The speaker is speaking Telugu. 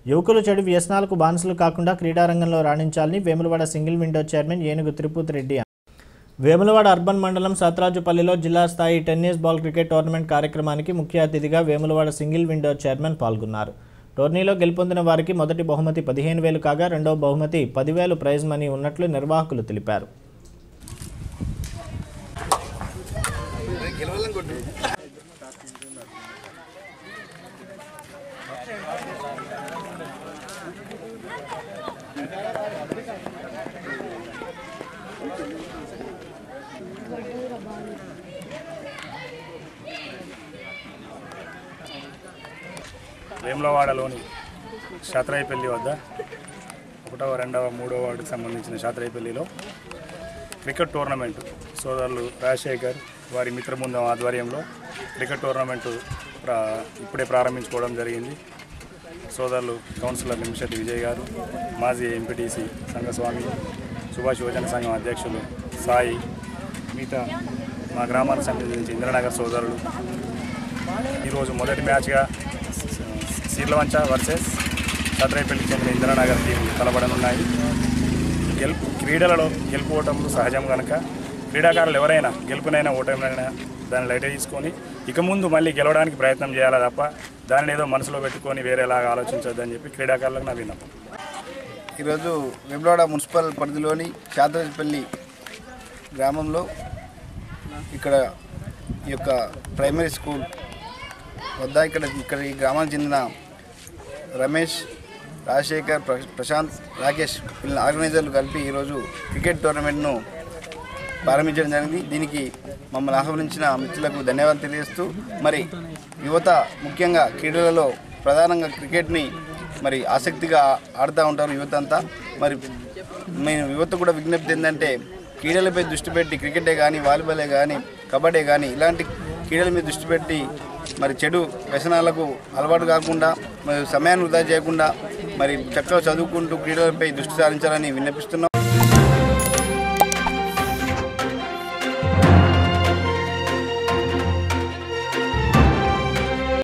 యువకులు చెడు వ్యసనాలకు బానిసలు కాకుండా క్రీడారంగంలో రాణించాలని Vemulawada single window chairman Enugu Tirupathi Reddy Vemulawada urban మండలం సత్రాజుపల్లిలో జిల్లా స్థాయి టెన్నిస్ బాల్ క్రికెట్ టోర్నమెంట్ కార్యక్రమానికి ముఖ్య అతిథిగా వేములవాడ సింగిల్ విండో చైర్మన్ పాల్గొన్నారు టోర్నీలో గెలుపొందిన వారికి మొదటి బహుమతి పదిహేను వేలు కాగా రెండవ బహుమతి పదివేలు ప్రైజ్ మనీ ఉన్నట్లు నిర్వాహకులు తెలిపారు వేములవాడలోని శాతరాయిపల్లి వద్ద ఒకటవ రెండవ మూడవ వార్డుకు సంబంధించిన శాతరాయిపల్లిలో క్రికెట్ టోర్నమెంట్ సోదరులు రాజశేఖర్ వారి మిత్రబృందం ఆధ్వర్యంలో క్రికెట్ టోర్నమెంటు ప్రా ఇప్పుడే ప్రారంభించుకోవడం జరిగింది సోదరులు కౌన్సిలర్ నిమిషటి విజయ్ గారు మాజీ ఎంపీటీసీ సంఘస్వామి సుభాష్ యువజన సంఘం అధ్యక్షులు సాయి మిగతా మా గ్రామానికి సంబంధించి ఇంద్రనగర్ సోదరులు ఈరోజు మొదటి మ్యాచ్గా సీర్లవంచ వర్సెస్ సత్రాయిపల్లికి చెందిన ఇంద్రనగర్ టీం తలపడనున్నాయి గెలుపు క్రీడలలో గెలుపుకోవటంలో సహజం కనుక క్రీడాకారులు ఎవరైనా గెలుపునైనా ఓటమినైనా దాన్ని లైట్ తీసుకొని ఇక ముందు మళ్ళీ గెలవడానికి ప్రయత్నం చేయాలి తప్ప దానిని ఏదో మనసులో పెట్టుకొని వేరేలాగా ఆలోచించొద్దని చెప్పి క్రీడాకారులకు నా విన్నపం ఈరోజు వెమ్లవాడ మున్సిపల్ పరిధిలోని శాతరాజపల్లి గ్రామంలో ఇక్కడ ఈ యొక్క ప్రైమరీ స్కూల్ వద్ద ఇక్కడ ఇక్కడ ఈ గ్రామానికి చెందిన రమేష్ రాజశేఖర్ ప్ర- ప్రశాంత్ రాకేష్ వీళ్ళ ఆర్గనైజర్లు కలిపి ఈరోజు క్రికెట్ టోర్నమెంట్ను ప్రారంభించడం జరిగింది దీనికి మమ్మల్ని ఆహ్వానించిన మిత్రులకు ధన్యవాదాలు తెలియజేస్తూ మరి యువత ముఖ్యంగా క్రీడలలో ప్రధానంగా క్రికెట్ని మరి ఆసక్తిగా ఆడుతూ ఉంటారు యువత అంతా మరి మేము యువత కూడా విజ్ఞప్తి ఏంటంటే క్రీడలపై దృష్టి పెట్టి క్రికెటే కానీ వాలీబాలే కానీ కబడ్డీ కానీ ఇలాంటి క్రీడల మీద దృష్టి పెట్టి మరి చెడు వ్యసనాలకు అలవాటు కాకుండా మరి సమయాన్ని వృధా చేయకుండా మరి చక్కగా చదువుకుంటూ క్రీడలపై దృష్టి సారించాలని విన్నపిస్తున్నాం